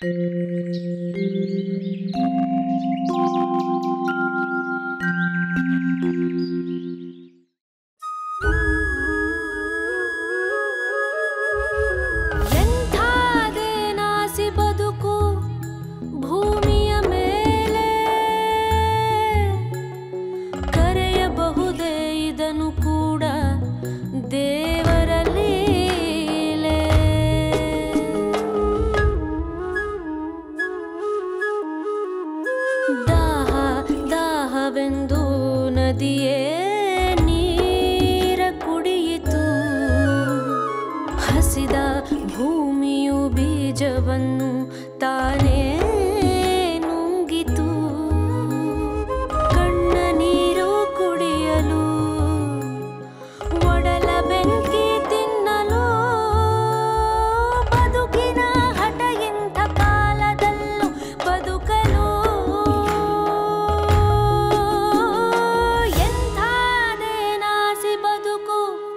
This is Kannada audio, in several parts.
ಎಂಥಾದೇನಾಸಿ ಬದುಕು ಭೂಮಿಯ ಮೇಲೆ ಕರೆಯಬಹುದೇ ಇದನ್ನು ಕೂಡ ದೇವರ ಲೀಲೆ ದಾಹ ದಾಹವೆಂದು ನದಿಯೇ ನೀರ ಕುಡಿಯಿತು ಹಸಿದ ಭೂಮಿಯು ಬೀಜವನ್ನು ತಾನೇ ನುಂಗಿತು ಕಣ್ಣ ನೀರು ಕುಡಿಯಲು ಒಡಲ ಬೆಂಕಿ ತಿನ್ನಲು ಬದುಕಿನ ಹಠ ಇಂಥ ಕಾಲದಲ್ಲೂ ಬದುಕಲು ಎಂಥಾದೇನಾಸಿ ಬದುಕು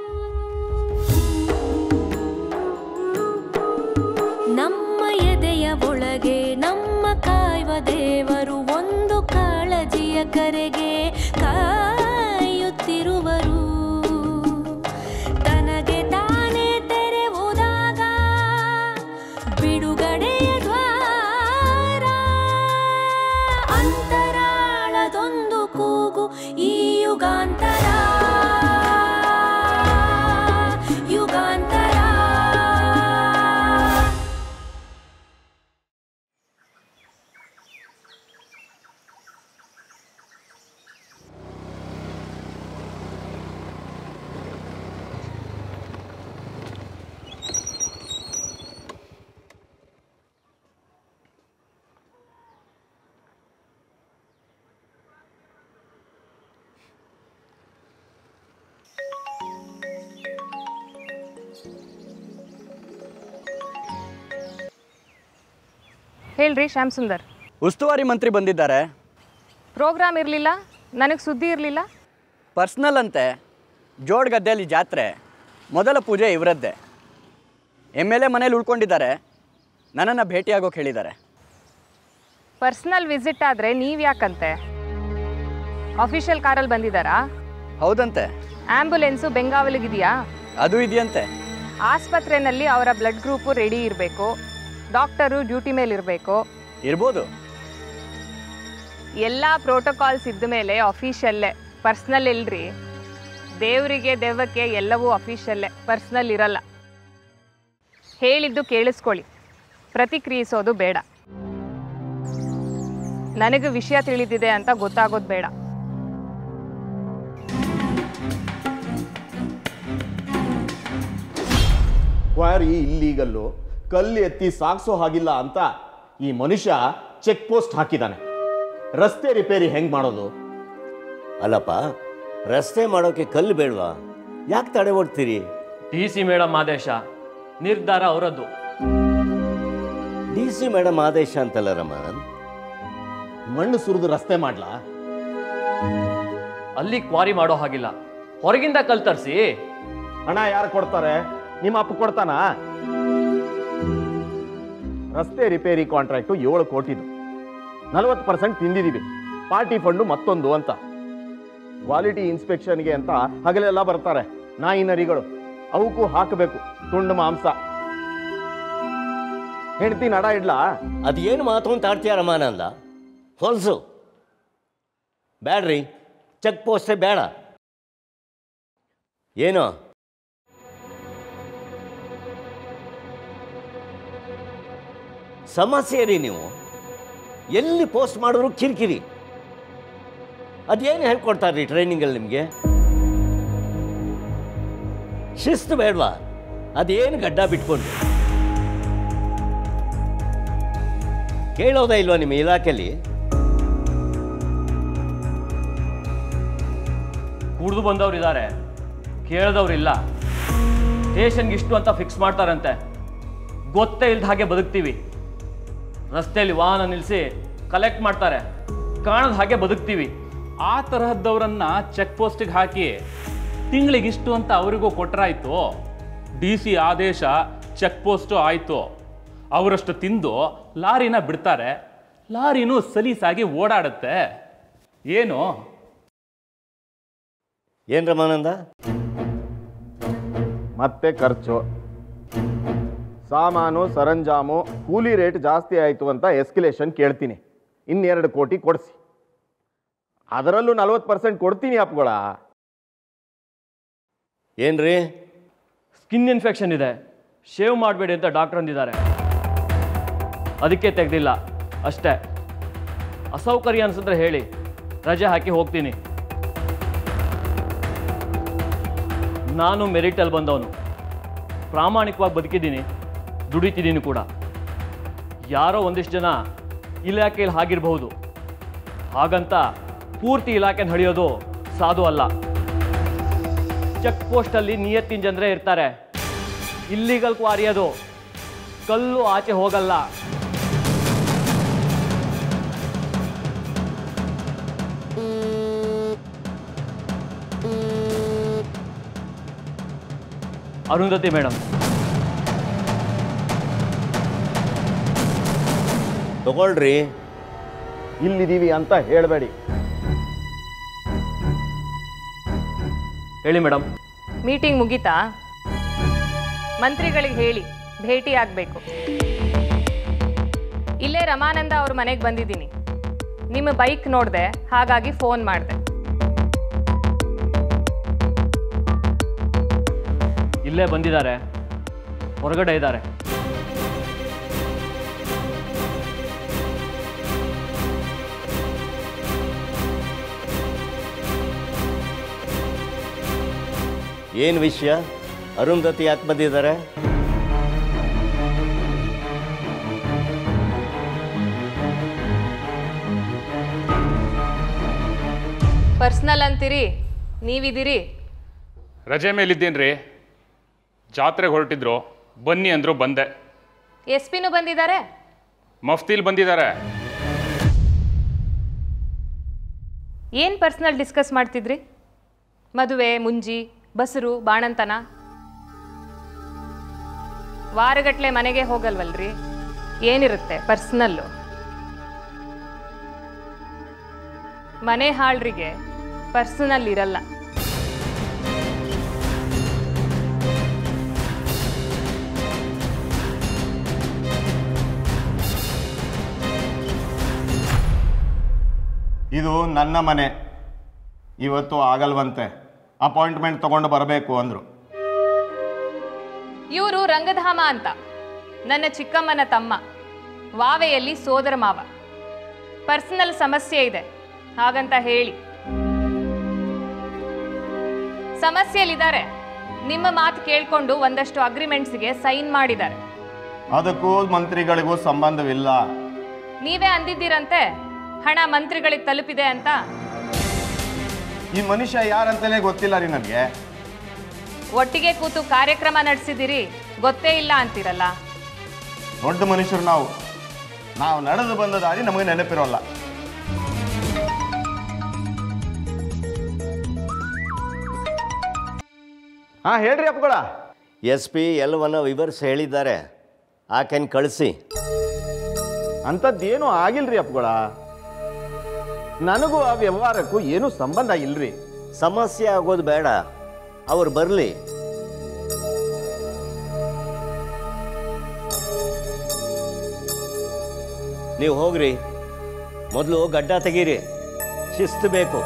ನಮ್ಮ ಎದೆಯ ಒಳಗೆ ನಮ್ಮ ಕಾಯುವ ದೇವರು ಒಂದು ಕಾಳಜಿಯ ಕರೆಗೆ ಕಾಯುತ್ತಿರುವರು ತನಗೆ ತಾನೇ ತೆರೆವುದಾಗ ಬಿಡುಗಡೆಯ ದ್ವಾರ ಅಂತರಾಳದೊಂದು ಕೂಗು ಈ ಯುಗಾಂತರ ಯುಗಾಂತರ ಹೇಳ್ರಿ ಶ್ಯಾಮ್ ಸುಂದರ್ ಉಸ್ತುವಾರಿ ಮಂತ್ರಿ ಬಂದಿದ್ದಾರೆ ಪ್ರೋಗ್ರಾಮ್ ಇರಲಿಲ್ಲ ನನಗೆ ಸುದ್ದಿ ಇರಲಿಲ್ಲ ಪರ್ಸ್ನಲ್ ಅಂತೆ ಜೋಡ್ ಗದ್ದೆಯಲ್ಲಿ ಜಾತ್ರೆ ಮೊದಲ ಪೂಜೆ ಇವರದ್ದೇ ಎಮ್ ಎಲ್ ಎ ಮನೇಲಿ ಉಳ್ಕೊಂಡಿದ್ದಾರೆ ನನ್ನನ್ನು ಭೇಟಿಯಾಗೋಕೆ ಹೇಳಿದ್ದಾರೆ ಪರ್ಸ್ನಲ್ ವಿಸಿಟ್ ಆದರೆ ನೀವು ಯಾಕಂತೆ ಅಫಿಷಿಯಲ್ ಕಾರಲ್ಲಿ ಬಂದಿದ್ದಾರಾ ಹೌದಂತೆ ಆ್ಯಂಬುಲೆನ್ಸು ಬೆಂಗಾವಲಿಗಿದೆಯಾ ಅದು ಇದೆಯಂತೆ ಆಸ್ಪತ್ರೆಯಲ್ಲಿ ಅವರ ಬ್ಲಡ್ ಗ್ರೂಪು ರೆಡಿ ಇರಬೇಕು ಡಾಕ್ಟರು ಡ್ಯೂಟಿ ಮೇಲೆ ಇರಬೇಕು ಇರ್ಬೋದು ಎಲ್ಲ ಪ್ರೋಟೋಕಾಲ್ಸ್ ಇದ್ದ ಮೇಲೆ ಅಫಿಷಿಯಲ್ಲೇ ಪರ್ಸ್ನಲ್ ಇಲ್ರಿ ದೇವರಿಗೆ ದೆವ್ವಕ್ಕೆ ಎಲ್ಲವೂ ಅಫಿಷಿಯಲ್ಲೇ ಪರ್ಸ್ನಲ್ ಇರಲ್ಲ ಹೇಳಿದ್ದು ಕೇಳಿಸ್ಕೊಳ್ಳಿ ಪ್ರತಿಕ್ರಿಯಿಸೋದು ಬೇಡ ನನಗೆ ವಿಷಯ ತಿಳಿದಿದೆ ಅಂತ ಗೊತ್ತಾಗೋದು ಬೇಡ ಕ್ವಾರಿ ಇಲ್ಲೀಗಲ್ಲು ಕಲ್ಲು ಎತ್ತಿ ಸಾಗಿಸೋ ಹಾಗಿಲ್ಲ ಅಂತ ಈ ಮನುಷ್ಯ ಚೆಕ್ ಪೋಸ್ಟ್ ಹಾಕಿದ್ದಾನೆ ರಸ್ತೆ ರಿಪೇರಿ ಹೆಂಗ್ ಮಾಡೋದು ಅಲ್ಲಪ್ಪ ರಸ್ತೆ ಮಾಡೋಕೆ ಕಲ್ಲು ಬೇಡವಾ ಯಾಕೆ ತಡೆ ಓಡ್ತೀರಿ ಡಿ ಸಿ ಮೇಡಮ್ ಆದೇಶ ನಿರ್ಧಾರ ಅವರದ್ದು ಡಿ ಸಿ ಮೇಡಮ್ ಆದೇಶ ಅಂತಲ್ಲ ರಮನ್ ಮಣ್ಣು ಸುರಿದು ರಸ್ತೆ ಮಾಡ್ಲಾ ಅಲ್ಲಿ ಕ್ವಾರಿ ಮಾಡೋ ಹಾಗಿಲ್ಲ ಹೊರಗಿಂದ ಕಲ್ ತರಿಸಿ ಹಣ ಯಾರು ಕೊಡ್ತಾರೆ ನಿಮ್ಮ ಅಪ್ಪ ಕೊಡ್ತಾನ ರಸ್ತೆ ರಿಪೇರಿ ಕಾಂಟ್ರಾಕ್ಟು ಏಳು ಕೋಟಿದು ನಲವತ್ತು ಪರ್ಸೆಂಟ್ ತಿಂದಿದೀವಿ ಪಾರ್ಟಿ ಫಂಡು ಮತ್ತೊಂದು ಅಂತ ಕ್ವಾಲಿಟಿ ಇನ್ಸ್ಪೆಕ್ಷನ್ಗೆ ಅಂತ ಹಗಲೆಲ್ಲ ಬರ್ತಾರೆ ನಾಯಿ ನರಿಗಳು ಅವಕ್ಕೂ ಹಾಕಬೇಕು ತುಂಡು ಮಾಂಸ ಹೆಂಡತಿ ನಡ ಇಡ್ಲಾ ಅದೇನು ಮಾತು ಅಂತ ಆಡ್ತೀಯ ರಮಾನಂದ ಹೊಲಸು ಬ್ಯಾಡ್ರಿ ಚೆಕ್ ಪೋಸ್ಟೇ ಬೇಡ ಏನೋ ಸಮಸ್ಯೆ ರೀ ನೀವು ಎಲ್ಲಿ ಪೋಸ್ಟ್ ಮಾಡಿದ್ರು ಕಿರಿಕಿರಿ ಅದೇನು ಹೇಳ್ಕೊಡ್ತಾರೆ ರೀ ಟ್ರೈನಿಂಗಲ್ಲಿ ನಿಮಗೆ ಶಿಸ್ತು ಬೇಡವಾ ಅದೇನು ಗಡ್ಡ ಬಿಟ್ಕೊಂಡು ಕೇಳೋದೇ ಇಲ್ವಾ ನಿಮ್ಮ ಇಲಾಖೆಯಲ್ಲಿ ಕುಡ್ದು ಬಂದವ್ರು ಇದ್ದಾರೆ ಕೇಳ್ದವ್ರಿಲ್ಲ ಸ್ಟೇಷನ್ಗೆ ಇಷ್ಟು ಅಂತ ಫಿಕ್ಸ್ ಮಾಡ್ತಾರಂತೆ ಗೊತ್ತೇ ಇಲ್ದ ಹಾಗೆ ಬದುಕ್ತೀವಿ ರಸ್ತೆಯಲ್ಲಿ ವಾಹನ ನಿಲ್ಲಿಸಿ ಕಲೆಕ್ಟ್ ಮಾಡ್ತಾರೆ ಕಾಣದ ಹಾಗೆ ಬದುಕ್ತೀವಿ ಆ ತರಹದ್ದವರನ್ನ ಚೆಕ್ ಪೋಸ್ಟಿಗೆ ಹಾಕಿ ತಿಂಗಳಿಗಿಷ್ಟು ಅಂತ ಅವರಿಗೂ ಕೊಟ್ರಾಯ್ತು ಡಿ ಸಿ ಆದೇಶ ಚೆಕ್ ಪೋಸ್ಟು ಆಯಿತು ಅವರಷ್ಟು ತಿಂದು ಲಾರಿನ ಬಿಡ್ತಾರೆ ಲಾರಿನೂ ಸಲೀಸಾಗಿ ಓಡಾಡುತ್ತೆ ಏನು ಏನು ರಮಾನಂದ ಮತ್ತೆ ಖರ್ಚು ಸಾಮಾನು ಸರಂಜಾಮು ಕೂಲಿ ರೇಟ್ ಜಾಸ್ತಿ ಆಯಿತು ಅಂತ ಎಸ್ಕಿಲೇಷನ್ ಕೇಳ್ತೀನಿ ಇನ್ನೆರಡು ಕೋಟಿ ಕೊಡಿಸಿ ಅದರಲ್ಲೂ ನಲ್ವತ್ತು ಪರ್ಸೆಂಟ್ ಕೊಡ್ತೀನಿ ಅಪ್ಗಳ ಏನ್ರಿ ಸ್ಕಿನ್ ಇನ್ಫೆಕ್ಷನ್ ಇದೆ ಶೇವ್ ಮಾಡಬೇಡಿ ಅಂತ ಡಾಕ್ಟರ್ ಅಂದಿದ್ದಾರೆ ಅದಕ್ಕೆ ತೆಗೆದಿಲ್ಲ ಅಷ್ಟೇ ಅಸೌಕರ್ಯ ಅನ್ಸಿದ್ರೆ ಹೇಳಿ ರಜೆ ಹಾಕಿ ಹೋಗ್ತೀನಿ ನಾನು ಮೆರಿಟಲ್ಲಿ ಬಂದವನು ಪ್ರಾಮಾಣಿಕವಾಗಿ ಬದುಕಿದ್ದೀನಿ ದುಡಿತಿದ್ದೀನಿ ಕೂಡ ಯಾರೋ ಒಂದಿಷ್ಟು ಜನ ಇಲಾಖೆಯಲ್ಲಿ ಹಾಗಿರಬಹುದು ಹಾಗಂತ ಪೂರ್ತಿ ಇಲಾಖೆನ ಹಳಿಯೋದು ಸಾಧು ಅಲ್ಲ ಚೆಕ್ ಪೋಸ್ಟಲ್ಲಿ ನಿಯತ್ತಿನ ಜನರೇ ಇರ್ತಾರೆ ಇಲ್ಲಿಗಲ್ ಕ್ವಾರಿ ಅದು ಕಲ್ಲು ಆಚೆ ಹೋಗಲ್ಲ ಅರುಂಧತಿ ಮೇಡಮ್ ತಗೊಳ್ರಿ ಇಲ್ಲಿದ್ದೀವಿ ಅಂತ ಹೇಳಬೇಡಿ ಹೇಳಿ ಮೇಡಮ್ ಮೀಟಿಂಗ್ ಮುಗೀತಾ ಮಂತ್ರಿಗಳಿಗೆ ಹೇಳಿ ಭೇಟಿ ಆಗಬೇಕು ಇಲ್ಲೇ ರಮಾನಂದ ಅವ್ರ ಮನೆಗೆ ಬಂದಿದ್ದೀನಿ ನಿಮ್ಮ ಬೈಕ್ ನೋಡಿದೆ ಹಾಗಾಗಿ ಫೋನ್ ಮಾಡಿದೆ ಇಲ್ಲೇ ಬಂದಿದ್ದಾರೆ ಹೊರಗಡೆ ಇದ್ದಾರೆ ಏನು ವಿಷಯ ಅರುಂಧತಿ ಯಾಕೆ ಬಂದಿದ್ದಾರೆ ಪರ್ಸ್ನಲ್ ಅಂತೀರಿ ನೀವಿದ್ದೀರಿ ರಜೆ ಮೇಲಿದ್ದೇನ್ರಿ ಜಾತ್ರೆಗೆ ಹೊರಟಿದ್ರು ಬನ್ನಿ ಅಂದ್ರು ಬಂದೆ ಎಸ್ ಪಿನೂ ಬಂದಿದ್ದಾರೆ ಮಫ್ತಿಲ್ ಬಂದಿದ್ದಾರೆ ಏನು ಪರ್ಸ್ನಲ್ ಡಿಸ್ಕಸ್ ಮಾಡ್ತಿದ್ರಿ ಮದುವೆ ಮುಂಜಿ ಬಸರು ಬಾಣಂತನ ವಾರಗಟ್ಲೆ ಮನೆಗೆ ಹೋಗಲ್ವಲ್ರಿ ಏನಿರುತ್ತೆ ಪರ್ಸ್ನಲ್ಲು ಮನೆ ಹಾಳ್ರಿಗೆ ಪರ್ಸನಲ್ ಇರಲ್ಲ ಇದು ನನ್ನ ಮನೆ ಇವತ್ತು ಆಗಲ್ವಂತೆ ಅಪಾಯಿಂಟ್ಮೆಂಟ್ ತಗೊಂಡು ಬರಬೇಕು ಅಂದರು ಇವರು ರಂಗಧಾಮ ಅಂತ ನನ್ನ ಚಿಕ್ಕಮ್ಮನ ತಮ್ಮ ವಾವೆಯಲ್ಲಿ ಸೋದರ ಮಾವ ಪರ್ಸನಲ್ ಸಮಸ್ಯೆ ಇದೆ ಹಾಗಂತ ಹೇಳಿ ಸಮಸ್ಯೆಯಲ್ಲಿದ್ದಾರೆ ನಿಮ್ಮ ಮಾತು ಕೇಳ್ಕೊಂಡು ಒಂದಷ್ಟು ಅಗ್ರಿಮೆಂಟ್ಸ್ಗೆ ಸೈನ್ ಮಾಡಿದ್ದಾರೆ ಅದಕ್ಕೂ ಮಂತ್ರಿಗಳಿಗೂ ಸಂಬಂಧವಿಲ್ಲ ನೀವೇ ಅಂದಿದ್ದೀರಂತೆ ಹಣ ಮಂತ್ರಿಗಳಿಗೆ ತಲುಪಿದೆ ಅಂತ ಈ ಮನುಷ್ಯ ಯಾರಂತಲೇ ಗೊತ್ತಿಲ್ಲ ರೀ ನನಗೆ ಒಟ್ಟಿಗೆ ಕೂತು ಕಾರ್ಯಕ್ರಮ ನಡೆಸಿದಿರಿ ಗೊತ್ತೇ ಇಲ್ಲ ಅಂತೀರಲ್ಲ ದೊಡ್ಡ ಮನುಷ್ಯರು ನಾವು ನಾವು ನಡೆದು ಬಂದ ದಾರಿ ನಮಗೆ ನೆನಪಿರೋಲ್ಲ ಹಾ ಹೇಳ್ರಿ ಅಪ್ಪಗಳ ಎಸ್ ಪಿ ಎಲ್ಲವನ್ನ ವಿವರಿಸಿ ಹೇಳಿದ್ದಾರೆ ಆಕೆನ್ ಕಳಿಸಿ ಅಂಥದ್ದೇನು ಆಗಿಲ್ರಿ ಅಪ್ಪಗಳ ನನಗೂ ಆ ವ್ಯವಹಾರಕ್ಕೂ ಏನೂ ಸಂಬಂಧ ಇಲ್ರಿ ಸಮಸ್ಯೆ ಆಗೋದು ಬೇಡ ಅವ್ರು ಬರಲಿ ನೀವು ಹೋಗ್ರಿ ಮೊದಲು ಗಡ್ಡ ತೆಗೀರಿ ಶಿಸ್ತು ಬೇಕು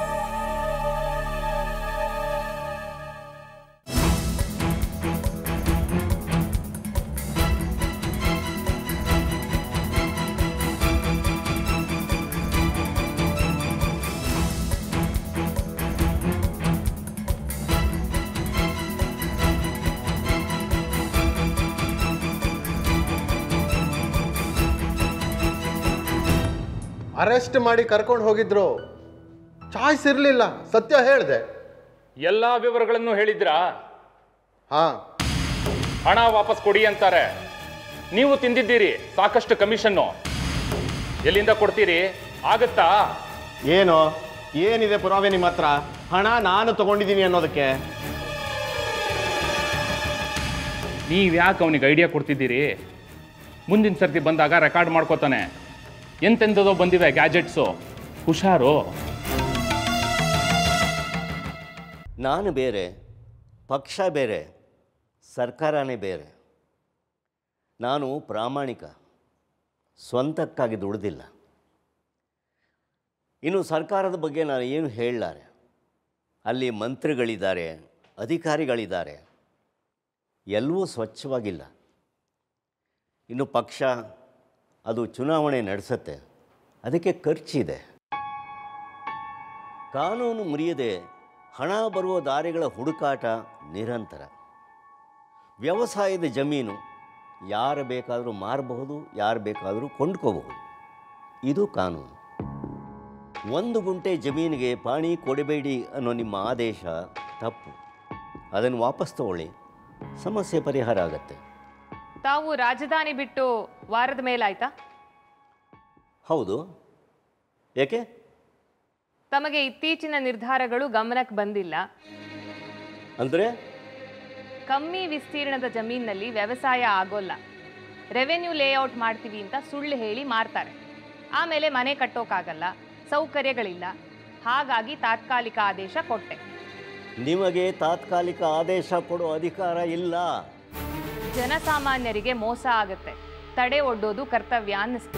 ಅರೆಸ್ಟ್ ಮಾಡಿ ಕರ್ಕೊಂಡು ಹೋಗಿದ್ರು ಚಾಯ್ಸ್ ಇರಲಿಲ್ಲ ಸತ್ಯ ಹೇಳಿದೆ ಎಲ್ಲ ವಿವರಗಳನ್ನು ಹೇಳಿದ್ರಾ ಹಾಂ ಹಣ ವಾಪಸ್ ಕೊಡಿ ಅಂತಾರೆ ನೀವು ತಿಂದಿದ್ದೀರಿ ಸಾಕಷ್ಟು ಕಮಿಷನ್ನು ಎಲ್ಲಿಂದ ಕೊಡ್ತೀರಿ ಆಗತ್ತಾ ಏನು ಏನಿದೆ ಪುರಾವೆ ನಿಮ್ಮ ಹತ್ರ ಹಣ ನಾನು ತಗೊಂಡಿದ್ದೀನಿ ಅನ್ನೋದಕ್ಕೆ ನೀವು ಯಾಕೆ ಅವನಿಗೆ ಐಡಿಯಾ ಕೊಡ್ತಿದ್ದೀರಿ ಮುಂದಿನ ಸರ್ತಿ ಬಂದಾಗ ರೆಕಾರ್ಡ್ ಮಾಡ್ಕೋತಾನೆ ಎಂತೆಂಥದೋ ಬಂದಿವೆ ಗ್ಯಾಜೆಟ್ಸು ಹುಷಾರು ನಾನು ಬೇರೆ ಪಕ್ಷ ಬೇರೆ ಸರ್ಕಾರನೇ ಬೇರೆ ನಾನು ಪ್ರಾಮಾಣಿಕ ಸ್ವಂತಕ್ಕಾಗಿ ದುಡ್ದಿಲ್ಲ ಇನ್ನು ಸರ್ಕಾರದ ಬಗ್ಗೆ ನಾನು ಏನು ಹೇಳಲಾರೆ ಅಲ್ಲಿ ಮಂತ್ರಿಗಳಿದ್ದಾರೆ ಅಧಿಕಾರಿಗಳಿದ್ದಾರೆ ಎಲ್ಲವೂ ಸ್ವಚ್ಛವಾಗಿಲ್ಲ ಇನ್ನು ಪಕ್ಷ ಅದು ಚುನಾವಣೆ ನಡೆಸುತ್ತೆ ಅದಕ್ಕೆ ಖರ್ಚಿದೆ ಕಾನೂನು ಮುರಿಯದೆ ಹಣ ಬರುವ ದಾರಿಗಳ ಹುಡುಕಾಟ ನಿರಂತರ ವ್ಯವಸಾಯದ ಜಮೀನು ಯಾರು ಬೇಕಾದರೂ ಮಾರಬಹುದು ಯಾರು ಬೇಕಾದರೂ ಕೊಂಡ್ಕೋಬಹುದು ಇದು ಕಾನೂನು ಒಂದು ಗುಂಟೆ ಜಮೀನಿಗೆ ಪಾಣಿ ಕೊಡಬೇಡಿ ಅನ್ನೋ ನಿಮ್ಮ ಆದೇಶ ತಪ್ಪು ಅದನ್ನು ವಾಪಸ್ ತಗೊಳ್ಳಿ ಸಮಸ್ಯೆ ಪರಿಹಾರ ಆಗತ್ತೆ ತಾವು ರಾಜಧಾನಿ ಬಿಟ್ಟು ವಾರದ ಮೇಲಾಯ್ತಾ ಹೌದು ಏಕೆ ತಮಗೆ ಇತ್ತೀಚಿನ ನಿರ್ಧಾರಗಳು ಗಮನಕ್ಕೆ ಬಂದಿಲ್ಲ ಅಂದರೆ ಕಮ್ಮಿ ವಿಸ್ತೀರ್ಣದ ಜಮೀನಿನಲ್ಲಿ ವ್ಯವಸಾಯ ಆಗೋಲ್ಲ ರೆವೆನ್ಯೂ ಲೇಔಟ್ ಮಾಡ್ತೀವಿ ಅಂತ ಸುಳ್ಳು ಹೇಳಿ ಮಾರ್ತಾರೆ ಆಮೇಲೆ ಮನೆ ಕಟ್ಟೋಕ್ಕಾಗಲ್ಲ ಸೌಕರ್ಯಗಳಿಲ್ಲ ಹಾಗಾಗಿ ತಾತ್ಕಾಲಿಕ ಆದೇಶ ಕೊಟ್ಟೆ ನಿಮಗೆ ತಾತ್ಕಾಲಿಕ ಆದೇಶ ಕೊಡೋ ಅಧಿಕಾರ ಇಲ್ಲ ಜನಸಾಮಾನ್ಯರಿಗೆ ಮೋಸ ಆಗುತ್ತೆ ತಡೆ ಒಡ್ಡೋದು ಕರ್ತವ್ಯ ಅನ್ನಿಸ್ತು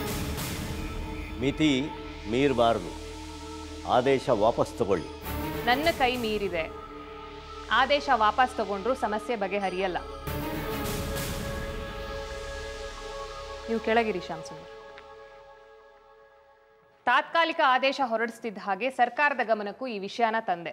ಮಿತಿ ಮೀರಬಾರ್ದು ಆದೇಶ ವಾಪಸ್ ತಗೊಳ್ಳಿ ನನ್ನ ಕೈ ಮೀರಿದೆ ಆದೇಶ ವಾಪಸ್ ತಗೊಂಡ್ರು ಸಮಸ್ಯೆ ಬಗೆಹರಿಯಲ್ಲ ನೀವು ಕೆಳಗಿರಿ ಶ್ಯಾಮ್ಸುಂದರ್ ತಾತ್ಕಾಲಿಕ ಆದೇಶ ಹೊರಡಿಸ್ತಿದ್ದ ಹಾಗೆ ಸರ್ಕಾರದ ಗಮನಕ್ಕೂ ಈ ವಿಷಯನ ತಂದೆ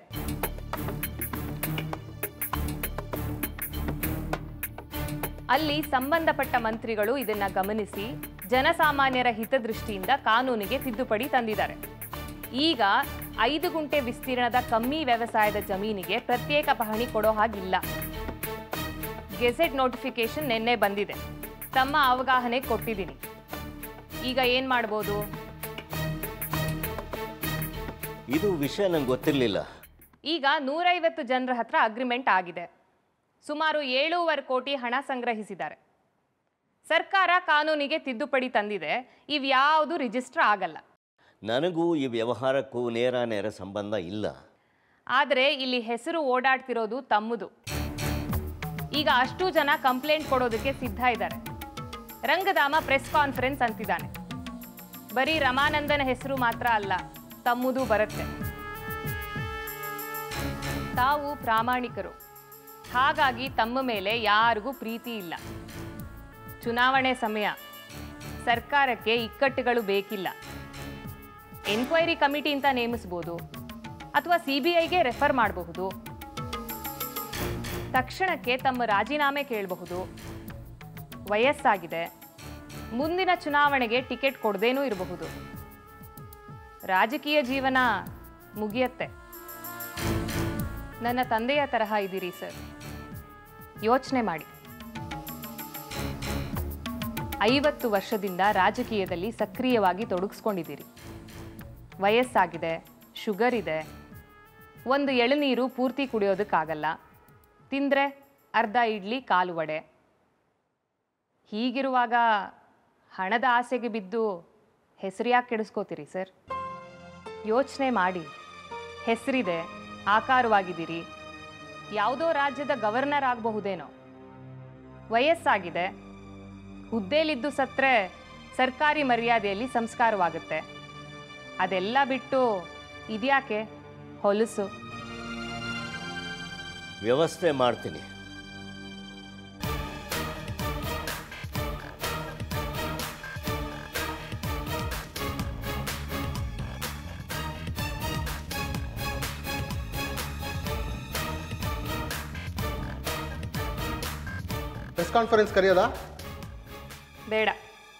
ಅಲ್ಲಿ ಸಂಬಂಧಪಟ್ಟ ಮಂತ್ರಿಗಳು ಇದನ್ನ ಗಮನಿಸಿ ಜನಸಾಮಾನ್ಯರ ಹಿತದೃಷ್ಟಿಯಿಂದ ಕಾನೂನಿಗೆ ತಿದ್ದುಪಡಿ ತಂದಿದ್ದಾರೆ ಈಗ ಐದು ಗುಂಟೆ ವಿಸ್ತೀರ್ಣದ ಕಮ್ಮಿ ವ್ಯವಸಾಯದ ಜಮೀನಿಗೆ ಪ್ರತ್ಯೇಕ ಪಹಣಿ ಕೊಡೋ ಹಾಗಿಲ್ಲ ಗೆಜೆಟ್ ನೋಟಿಫಿಕೇಶನ್ ನಿನ್ನೆ ಬಂದಿದೆ ತಮ್ಮ ಅವಗಾಹನೆ ಕೊಟ್ಟಿದ್ದೀನಿ ಈಗ ಏನ್ ಮಾಡ್ಬೋದು ಇದು ವಿಷಯ ನಂಗೆ ಗೊತ್ತಿರಲಿಲ್ಲ ಈಗ ನೂರೈವತ್ತು ಜನರ ಹತ್ರ ಅಗ್ರಿಮೆಂಟ್ ಆಗಿದೆ ಸುಮಾರು ಏಳೂವರೆ ಕೋಟಿ ಹಣ ಸಂಗ್ರಹಿಸಿದ್ದಾರೆ ಸರ್ಕಾರ ಕಾನೂನಿಗೆ ತಿದ್ದುಪಡಿ ತಂದಿದೆ ಇವ್ಯಾವುದು ರಿಜಿಸ್ಟರ್ ಆಗಲ್ಲ ನನಗೂ ಈ ವ್ಯವಹಾರಕ್ಕೂ ನೇರ ನೇರ ಸಂಬಂಧ ಇಲ್ಲ ಆದರೆ ಇಲ್ಲಿ ಹೆಸರು ಓಡಾಡ್ತಿರೋದು ತಮ್ಮದು ಈಗ ಅಷ್ಟು ಜನ ಕಂಪ್ಲೇಂಟ್ ಕೊಡೋದಕ್ಕೆ ಸಿದ್ಧ ಇದ್ದಾರೆ ರಂಗಧಾಮ ಪ್ರೆಸ್ ಕಾನ್ಫರೆನ್ಸ್ ಅಂತಿದ್ದಾನೆ ಬರೀ ರಮಾನಂದನ ಹೆಸರು ಮಾತ್ರ ಅಲ್ಲ ತಮ್ಮದು ಬರುತ್ತೆ ತಾವು ಪ್ರಾಮಾಣಿಕರು ಹಾಗಾಗಿ ತಮ್ಮ ಮೇಲೆ ಯಾರಿಗೂ ಪ್ರೀತಿ ಇಲ್ಲ ಚುನಾವಣೆ ಸಮಯ ಸರ್ಕಾರಕ್ಕೆ ಇಕ್ಕಟ್ಟುಗಳು ಬೇಕಿಲ್ಲ ಎನ್ಕ್ವೈರಿ ಕಮಿಟಿ ಅಂತ ನೇಮಿಸ್ಬೋದು ಅಥವಾ ಸಿ ಬಿ ಐಗೆ ರೆಫರ್ ಮಾಡಬಹುದು ತಕ್ಷಣಕ್ಕೆ ತಮ್ಮ ರಾಜೀನಾಮೆ ಕೇಳಬಹುದು ವಯಸ್ಸಾಗಿದೆ ಮುಂದಿನ ಚುನಾವಣೆಗೆ ಟಿಕೆಟ್ ಕೊಡದೇನೂ ಇರಬಹುದು ರಾಜಕೀಯ ಜೀವನ ಮುಗಿಯತ್ತೆ ನನ್ನ ತಂದೆಯ ತರಹ ಇದ್ದೀರಿ ಸರ್ ಯೋಚನೆ ಮಾಡಿ ಐವತ್ತು ವರ್ಷದಿಂದ ರಾಜಕೀಯದಲ್ಲಿ ಸಕ್ರಿಯವಾಗಿ ತೊಡಗಿಸ್ಕೊಂಡಿದ್ದೀರಿ ವಯಸ್ಸಾಗಿದೆ ಶುಗರ್ ಇದೆ ಒಂದು ಎಳನೀರು ಪೂರ್ತಿ ಕುಡಿಯೋದಕ್ಕಾಗಲ್ಲ ತಿಂದರೆ ಅರ್ಧ ಇಡ್ಲಿ ಕಾಲು ವಡೆ ಹೀಗಿರುವಾಗ ಹಣದ ಆಸೆಗೆ ಬಿದ್ದು ಹೆಸರು ಯಾಕೆ ಕೆಡಿಸ್ಕೋತೀರಿ ಸರ್ ಯೋಚನೆ ಮಾಡಿ ಹೆಸರಿದೆ ಆಕಾರವಾಗಿದ್ದೀರಿ ಯಾವುದೋ ರಾಜ್ಯದ ಗವರ್ನರ್ ಆಗಬಹುದೇನೋ ವಯಸ್ಸಾಗಿದೆ ಹುದ್ದೆಲಿದ್ದು ಸತ್ರೆ ಸರ್ಕಾರಿ ಮರ್ಯಾದೆಯಲ್ಲಿ ಸಂಸ್ಕಾರವಾಗುತ್ತೆ ಅದೆಲ್ಲ ಬಿಟ್ಟು ಇದ್ಯಾಕೆ ಹೊಲಸು ವ್ಯವಸ್ಥೆ ಮಾಡ್ತೀನಿ ಪ್ರೆಸ್ ಕಾನ್ಫರೆನ್ಸ್ ಕರೆಯೋದಾ ಬೇಡ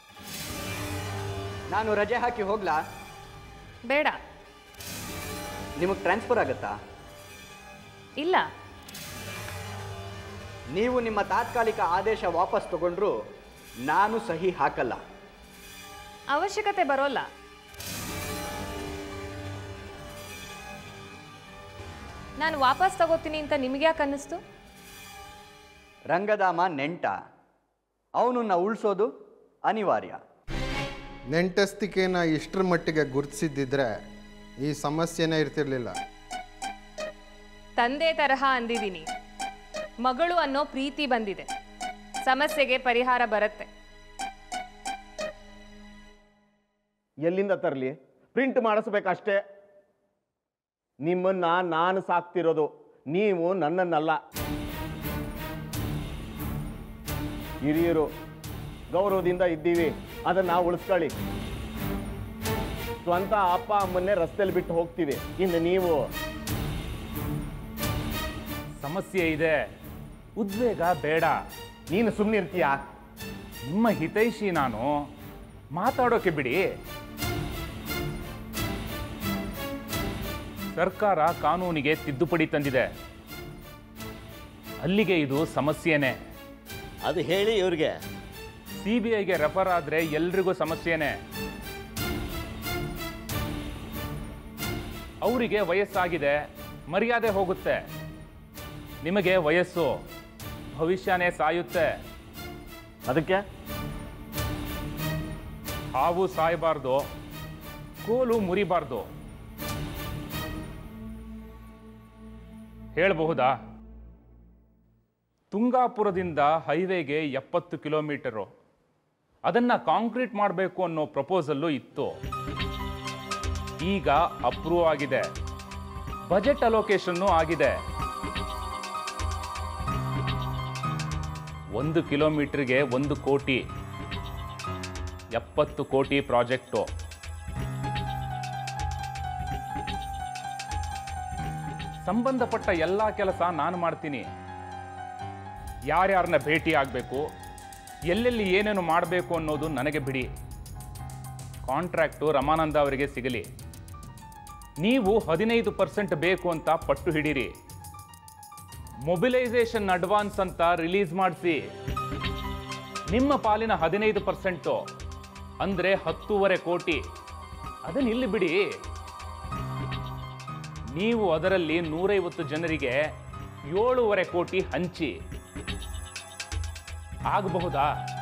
ನಾನು ರಜೆ ಹಾಕಿ ಹೋಗ್ಲಾ ಬೇಡ ನಿಮಗೆ ಟ್ರಾನ್ಸ್ಫರ್ ಆಗುತ್ತಾ ಇಲ್ಲ ನೀವು ನಿಮ್ಮ ತಾತ್ಕಾಲಿಕ ಆದೇಶ ವಾಪಸ್ ತಗೊಂಡ್ರು ನಾನು ಸಹಿ ಹಾಕಲ್ಲ ಅವಶ್ಯಕತೆ ಬರೋಲ್ಲ ನಾನು ವಾಪಸ್ ತಗೋತೀನಿ ಅಂತ ನಿಮ್ಗೆ ಯಾಕೆ ಅನ್ನಿಸ್ತು ರಂಗಧಾಮ ನೆಂಟ ಅವನನ್ನು ಉಳಿಸೋದು ಅನಿವಾರ್ಯ ನೆಂಟಸ್ತಿಕೆನ ಇಷ್ಟರ ಮಟ್ಟಿಗೆ ಗುರುತಿಸಿದ್ದಿದ್ರೆ ಈ ಸಮಸ್ಯೆನೇ ಇರ್ತಿರ್ಲಿಲ್ಲ ತಂದೆ ತರಹ ಅಂದಿದ್ದೀನಿ ಮಗಳು ಅನ್ನೋ ಪ್ರೀತಿ ಬಂದಿದೆ ಸಮಸ್ಯೆಗೆ ಪರಿಹಾರ ಬರುತ್ತೆ ಎಲ್ಲಿಂದ ತರಲಿ ಪ್ರಿಂಟ್ ಮಾಡಿಸ್ಬೇಕಷ್ಟೇ ನಿಮ್ಮನ್ನ ನಾನು ಸಾಕ್ತಿರೋದು ನೀವು ನನ್ನನ್ನಲ್ಲ ಹಿರಿಯರು ಗೌರವದಿಂದ ಇದ್ದೀವಿ ಅದನ್ನ ಉಳಿಸ್ಕೊಳ್ಳಿ ಸ್ವಂತ ಅಪ್ಪ ಅಮ್ಮನ್ನೇ ರಸ್ತೆಯಲ್ಲಿ ಬಿಟ್ಟು ಹೋಗ್ತೀವಿ ಇನ್ನು ನೀವು ಸಮಸ್ಯೆ ಇದೆ ಉದ್ವೇಗ ಬೇಡ ನೀನು ಸುಮ್ಮನೆ ಇರ್ತೀಯಾ ನಿಮ್ಮ ಹಿತೈಷಿ ನಾನು ಮಾತಾಡೋಕೆ ಬಿಡಿ ಸರ್ಕಾರ ಕಾನೂನಿಗೆ ತಿದ್ದುಪಡಿ ತಂದಿದೆ ಅಲ್ಲಿಗೆ ಇದು ಸಮಸ್ಯೆನೇ ಅದು ಹೇಳಿ ಇವ್ರಿಗೆ ಸಿ ಬಿ ಐಗೆ ರೆಫರ್ ಆದರೆ ಎಲ್ರಿಗೂ ಸಮಸ್ಯೆನೇ ಅವರಿಗೆ ವಯಸ್ಸಾಗಿದೆ ಮರ್ಯಾದೆ ಹೋಗುತ್ತೆ ನಿಮಗೆ ವಯಸ್ಸು ಭವಿಷ್ಯನೇ ಸಾಯುತ್ತೆ ಅದಕ್ಕೆ ಹಾವು ಸಾಯಬಾರ್ದು ಕೋಲು ಮುರಿಬಾರ್ದು ಹೇಳಬಹುದಾ ತುಂಗಾಪುರದಿಂದ ಹೈವೇಗೆ ಎಪ್ಪತ್ತು ಕಿಲೋಮೀಟರು ಅದನ್ನ ಕಾಂಕ್ರೀಟ್ ಮಾಡಬೇಕು ಅನ್ನೋ ಪ್ರಪೋಸಲ್ಲು ಇತ್ತು ಈಗ ಅಪ್ರೂವ್ ಆಗಿದೆ ಬಜೆಟ್ ಅಲೋಕೇಶನ್ನು ಆಗಿದೆ ಒಂದು ಕಿಲೋಮೀಟರ್ಗೆ ಒಂದು ಕೋಟಿ ಎಪ್ಪತ್ತು ಕೋಟಿ ಪ್ರಾಜೆಕ್ಟು ಸಂಬಂಧಪಟ್ಟ ಎಲ್ಲ ಕೆಲಸ ನಾನು ಮಾಡ್ತೀನಿ ಯಾರ್ಯಾರನ್ನ ಭೇಟಿ ಆಗಬೇಕು ಎಲ್ಲೆಲ್ಲಿ ಏನೇನು ಮಾಡಬೇಕು ಅನ್ನೋದು ನನಗೆ ಬಿಡಿ ಕಾಂಟ್ರಾಕ್ಟು ರಮಾನಂದ ಅವರಿಗೆ ಸಿಗಲಿ ನೀವು ಹದಿನೈದು ಪರ್ಸೆಂಟ್ ಬೇಕು ಅಂತ ಪಟ್ಟು ಹಿಡೀರಿ ಮೊಬಿಲೈಸೇಷನ್ ಅಡ್ವಾನ್ಸ್ ಅಂತ ರಿಲೀಸ್ ಮಾಡಿಸಿ ನಿಮ್ಮ ಪಾಲಿನ ಹದಿನೈದು ಪರ್ಸೆಂಟು ಅಂದರೆ ಹತ್ತೂವರೆ ಕೋಟಿ ಅದನ್ನ ಇಲ್ಲಿ ಬಿಡಿ ನೀವು ಅದರಲ್ಲಿ ನೂರೈವತ್ತು ಜನರಿಗೆ ಏಳೂವರೆ ಕೋಟಿ ಹಂಚಿ ಆಗಬಹುದಾ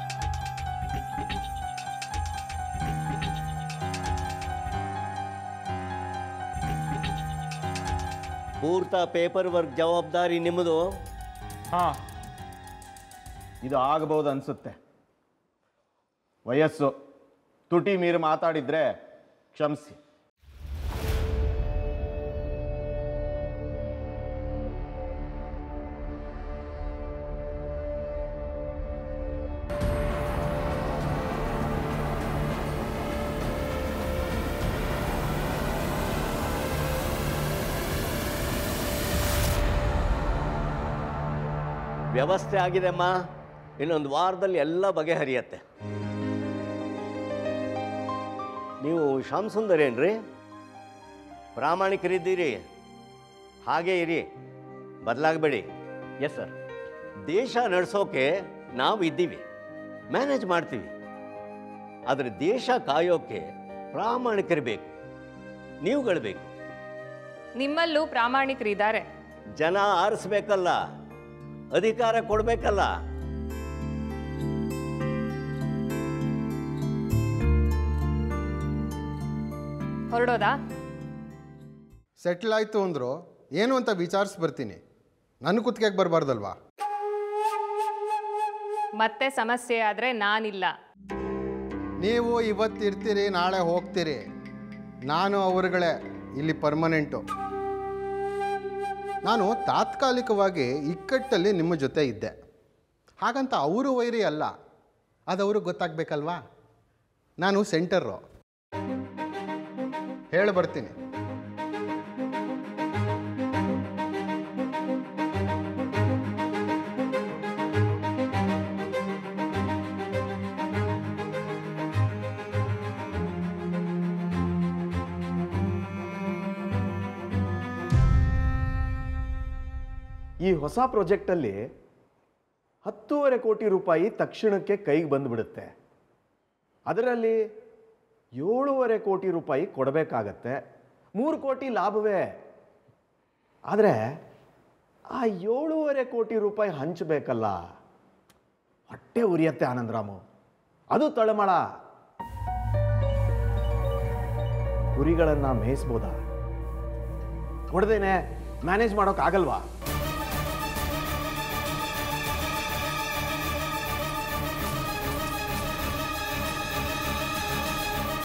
ಪೂರ್ತ ಪೇಪರ್ ವರ್ಕ್ ಜವಾಬ್ದಾರಿ ನಿಮ್ಮದು ಹಾ ಇದು ಆಗಬಹುದು ಅನ್ಸುತ್ತೆ ವಯಸ್ಸು ತುಟಿ ಮೀರಿ ಮಾತಾಡಿದ್ರೆ ಕ್ಷಮಿಸಿ ವ್ಯವಸ್ಥೆ ಆಗಿದೆ ಅಮ್ಮ ಇನ್ನೊಂದು ವಾರದಲ್ಲಿ ಎಲ್ಲ ಬಗೆಹರಿಯತ್ತೆ ನೀವು ಶ್ಯಾಮ್ ಸುಂದರ್ ಏನ್ರಿ ಪ್ರಾಮಾಣಿಕರಿದ್ದೀರಿ ಹಾಗೇ ಇರಿ ಬದಲಾಗಬೇಡಿ ಎಸ್ ಸರ್ ದೇಶ ನಡೆಸೋಕೆ ನಾವು ಇದ್ದೀವಿ ಮ್ಯಾನೇಜ್ ಮಾಡ್ತೀವಿ ಆದರೆ ದೇಶ ಕಾಯೋಕೆ ಪ್ರಾಮಾಣಿಕರಿಬೇಕು ನೀವುಗಳು ನಿಮ್ಮಲ್ಲೂ ಪ್ರಾಮಾಣಿಕರಿದ್ದಾರೆ ಜನ ಆರಿಸ್ಬೇಕಲ್ಲ ಅಧಿಕಾರ ಕೊಡಬೇಕಲ್ಲ ಹೊರಡೋದಾ ಸೆಟ್ಲ್ ಆಯಿತು ಅಂದರು ಏನು ಅಂತ ವಿಚಾರಿಸಿ ಬರ್ತೀನಿ ನನ್ನ ಕುತ್ತಿಗೆಗೆ ಬರಬಾರ್ದಲ್ವಾ ಮತ್ತೆ ಸಮಸ್ಯೆ ಆದರೆ ನಾನಿಲ್ಲ ನೀವು ಇವತ್ತು ಇರ್ತೀರಿ ನಾಳೆ ಹೋಗ್ತೀರಿ ನಾನು ಅವರುಗಳೇ ಇಲ್ಲಿ ಪರ್ಮನೆಂಟು ನಾನು ತಾತ್ಕಾಲಿಕವಾಗಿ ಇಕ್ಕಟ್ಟಲ್ಲಿ ನಿಮ್ಮ ಜೊತೆ ಇದ್ದೆ ಹಾಗಂತ ಅವರು ವೈರಿ ಅಲ್ಲ ಅದು ಅವ್ರಿಗೆ ಗೊತ್ತಾಗಬೇಕಲ್ವಾ ನಾನು ಸೆಂಟರು ಹೇಳಿ ಬರ್ತೀನಿ ಈ ಹೊಸ ಪ್ರಾಜೆಕ್ಟಲ್ಲಿ ಹತ್ತೂವರೆ ಕೋಟಿ ರೂಪಾಯಿ ತಕ್ಷಣಕ್ಕೆ ಕೈಗೆ ಬಂದುಬಿಡುತ್ತೆ ಅದರಲ್ಲಿ ಏಳೂವರೆ ಕೋಟಿ ರೂಪಾಯಿ ಕೊಡಬೇಕಾಗತ್ತೆ ಮೂರು ಕೋಟಿ ಲಾಭವೇ ಆದರೆ ಆ ಏಳೂವರೆ ಕೋಟಿ ರೂಪಾಯಿ ಹಂಚಬೇಕಲ್ಲ ಹೊಟ್ಟೆ ಉರಿಯತ್ತೆ ಆನಂದರಾಮು ಅದು ತಳಮಳ ಕುರಿಗಳನ್ನು ಮೇಯಿಸ್ಬೋದಾ ಹೊಡೆದೇನೆ ಮ್ಯಾನೇಜ್ ಮಾಡೋಕ್ಕಾಗಲ್ವಾ